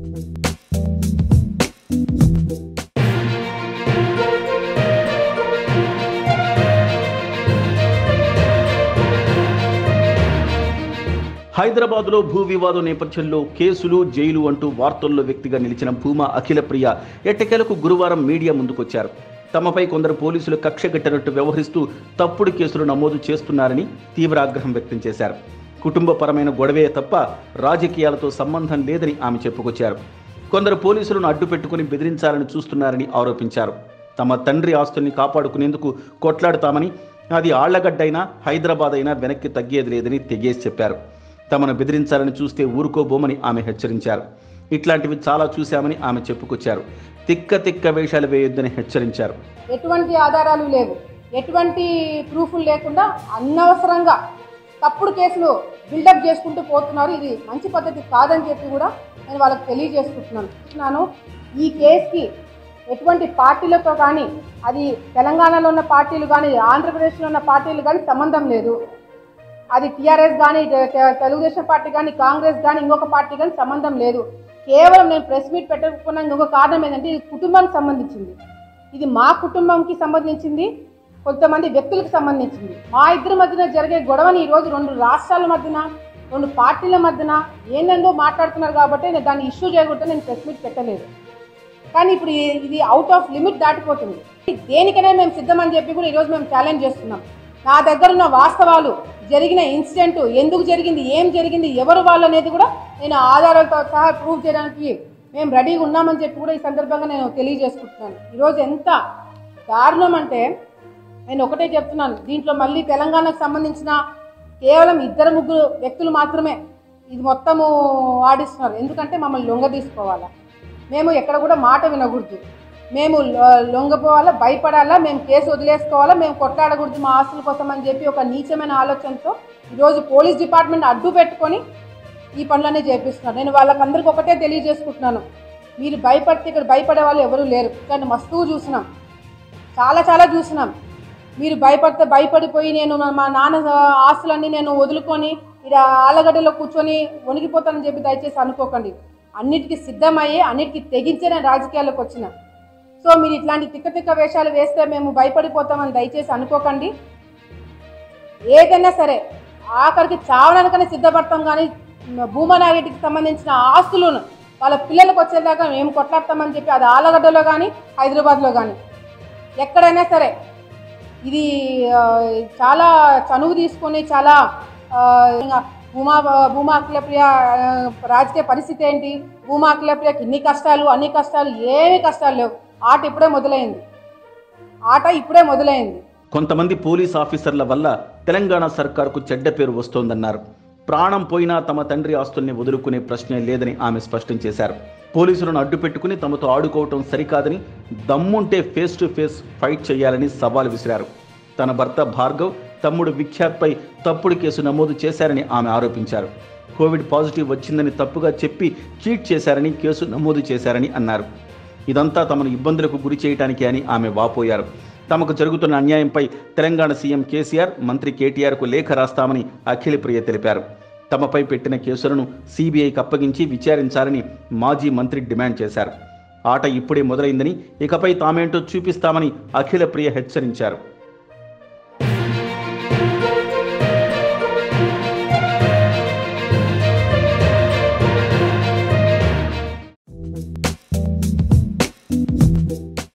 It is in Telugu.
హైదరాబాద్లో భూ వివాదం నేపథ్యంలో కేసులు జైలు అంటూ వార్తల్లో వ్యక్తిగా నిలిచిన భూమా అఖిలప్రియ ఎట్టకేలకు గురువారం మీడియా ముందుకొచ్చారు తమపై కొందరు పోలీసులు కక్షగట్టినట్టు వ్యవహరిస్తూ తప్పుడు కేసులు నమోదు చేస్తున్నారని తీవ్ర ఆగ్రహం వ్యక్తం చేశారు కుటుంబపరమైన గొడవే తప్ప రాజకీయాలతో సంబంధం లేదని ఆమె చెప్పుకొచ్చారు కొందరు పోలీసులను అడ్డు పెట్టుకుని బెదిరించాలని చూస్తున్నారని ఆరోపించారు తమ తండ్రి ఆస్తుల్ని కాపాడుకునేందుకు కొట్లాడుతామని అది ఆళ్లగడ్డైనా హైదరాబాద్ అయినా వెనక్కి తగ్గేది లేదని తెగేసి చెప్పారు తమను బెదిరించాలని చూస్తే ఊరుకోబోమని ఆమె హెచ్చరించారు ఇట్లాంటివి చాలా చూశామని ఆమె చెప్పుకొచ్చారు తిక్క తిక్క వేషాలు వేయొద్దని హెచ్చరించారు ఎటువంటి ఆధారాలు లేవు ఎటువంటి ప్రూఫ్లు లేకుండా అనవసరంగా తప్పుడు కేసులు బిల్డప్ చేసుకుంటూ పోతున్నారు ఇది మంచి పద్ధతి కాదని చెప్పి కూడా నేను వాళ్ళకి తెలియజేసుకుంటున్నాను చెప్తున్నాను ఈ కేసుకి ఎటువంటి పార్టీలతో కానీ అది తెలంగాణలో ఉన్న పార్టీలు కానీ ఆంధ్రప్రదేశ్లో ఉన్న పార్టీలు కానీ సంబంధం లేదు అది టీఆర్ఎస్ కానీ తె- తె- తెలుగుదేశం పార్టీ కానీ కాంగ్రెస్ కానీ ఇంకొక పార్టీ కానీ సంబంధం లేదు కేవలం నేను ప్రెస్ మీట్ పెట్టకపోయినా ఇంకొక కారణం ఏంటంటే ఇది కుటుంబానికి సంబంధించింది ఇది మా కుటుంబంకి సంబంధించింది కొంతమంది వ్యక్తులకు సంబంధించింది మా ఇద్దరి మధ్యన జరిగే గొడవని ఈరోజు రెండు రాష్ట్రాల మధ్యన రెండు పార్టీల మధ్యన ఏందేందో మాట్లాడుతున్నారు కాబట్టి నేను దాన్ని ఇష్యూ చేయకూడదు నేను ప్రెస్ మీట్ పెట్టలేదు కానీ ఇప్పుడు ఈ- ఇది అవుట్ ఆఫ్ లిమిట్ దాటిపోతుంది దేనికైనా మేము సిద్ధమని చెప్పి కూడా ఈరోజు మేము ఛాలెంజ్ చేస్తున్నాం నా దగ్గర ఉన్న వాస్తవాలు జరిగిన ఇన్సిడెంట్ ఎందుకు జరిగింది ఏం జరిగింది ఎవరు వాళ్ళు అనేది కూడా నేను ఆధారాలతో సహా ప్రూవ్ చేయడానికి మేము రెడీగా ఉన్నామని చెప్పి కూడా ఈ సందర్భంగా నేను తెలియజేసుకుంటున్నాను ఈరోజు ఎంత దారుణం అంటే నేను ఒకటే చెప్తున్నాను దీంట్లో మళ్ళీ తెలంగాణకు సంబంధించిన కేవలం ఇద్దరు ముగ్గురు వ్యక్తులు మాత్రమే ఇది మొత్తము ఆడిస్తున్నారు ఎందుకంటే మమ్మల్ని లొంగ తీసుకోవాలా మేము ఎక్కడ కూడా మాట వినకూడదు మేము లొ- లొంగపోవాలా భయపడాలా మేము కేసు వదిలేసుకోవాలా మేము కొట్లాడకూడదు మా ఆస్తుల కోసం అని చెప్పి ఒక నీచమైన ఆలోచనతో ఈరోజు పోలీస్ డిపార్ట్మెంట్ అడ్డు పెట్టుకొని ఈ పనులన్నీ చేపిస్తున్నారు నేను వాళ్ళకందరికీ ఒకటే తెలియజేసుకుంటున్నాను మీరు భయపడితే ఇక్కడ భయపడే వాళ్ళు ఎవరూ లేరు కానీ మస్తువు చూసినాం చాలా చాలా చూసినాం మీరు భయపడితే భయపడిపోయి నేను నా- మా నాన్న ఆస్తులన్నీ నేను వదులుకొని ఇక్కడ ఆలగడ్డలో కూర్చొని వణికిపోతానని చెప్పి దయచేసి అనుకోకండి అన్నిటికీ సిద్ధమయ్యి అన్నిటికీ తెగించే నేను రాజకీయాల్లోకి వచ్చిన సో మీరు ఇట్లాంటి తిక్క తిక్క వేషాలు వేస్తే మేము భయపడిపోతామని దయచేసి అనుకోకండి ఏదైనా సరే ఆఖరికి చావడానికనే సిద్ధపడతాం కానీ భూమనారెడ్డికి సంబంధించిన ఆస్తులను వాళ్ళ పిల్లలకు వచ్చేదాకా మేము కొట్లాడతామని చెప్పి అది ఆలగడ్డలో కానీ హైదరాబాద్లో కానీ ఎక్కడైనా సరే ఇది ఆ, చాలా చనువు తీసుకొని చాలా ఆ, ఇంకా భూమా భూమా అఖిలప్రియ ఆ, రాజకీయ పరిస్థితి ఏంటి భూమా అఖిలప్రియకి ఇన్ని కష్టాలు అన్ని కష్టాలు ఏమి కష్టాలు లేవు ఆట ఇప్పుడే మొదలైంది ఆట ఇప్పుడే మొదలైంది కొంతమంది పోలీస్ ఆఫీసర్ల వల్ల తెలంగాణ సర్కారుకు చెడ్డ పేరు వస్తోందన్నారు ప్రాణం పోయినా తమ తండ్రి ఆస్తుల్ని వదులుకునే ప్రశ్నే లేదని ఆమె స్పష్టం చేశారు పోలీసులను అడ్డు పెట్టుకుని తమతో ఆడుకోవటం సరికాదని దమ్ముంటే ఫేస్ టు ఫేస్ ఫైట్ చేయాలని సవాల్ విసిరారు తన భర్త భార్గవ్ తమ్ముడు విఖ్యాత్పై తప్పుడు కేసు నమోదు చేశారని ఆమె ఆరోపించారు కోవిడ్ పాజిటివ్ వచ్చిందని తప్పుగా చెప్పి చీట్ చేశారని కేసు నమోదు చేశారని అన్నారు ఇదంతా తమను ఇబ్బందులకు గురి చేయటానికి అని ఆమె వాపోయారు తమకు జరుగుతున్న అన్యాయంపై తెలంగాణ సీఎం కేసీఆర్ మంత్రి కేటీఆర్కు లేఖ రాస్తామని అఖిలప్రియ తెలిపారు తమపై పెట్టిన కేసులను సీబీఐకి అప్పగించి విచారించాలని మాజీ మంత్రి డిమాండ్ చేశారు ఆట ఇప్పుడే మొదలైందని ఇకపై తామేంటో చూపిస్తామని అఖిలప్రియ హెచ్చరించారు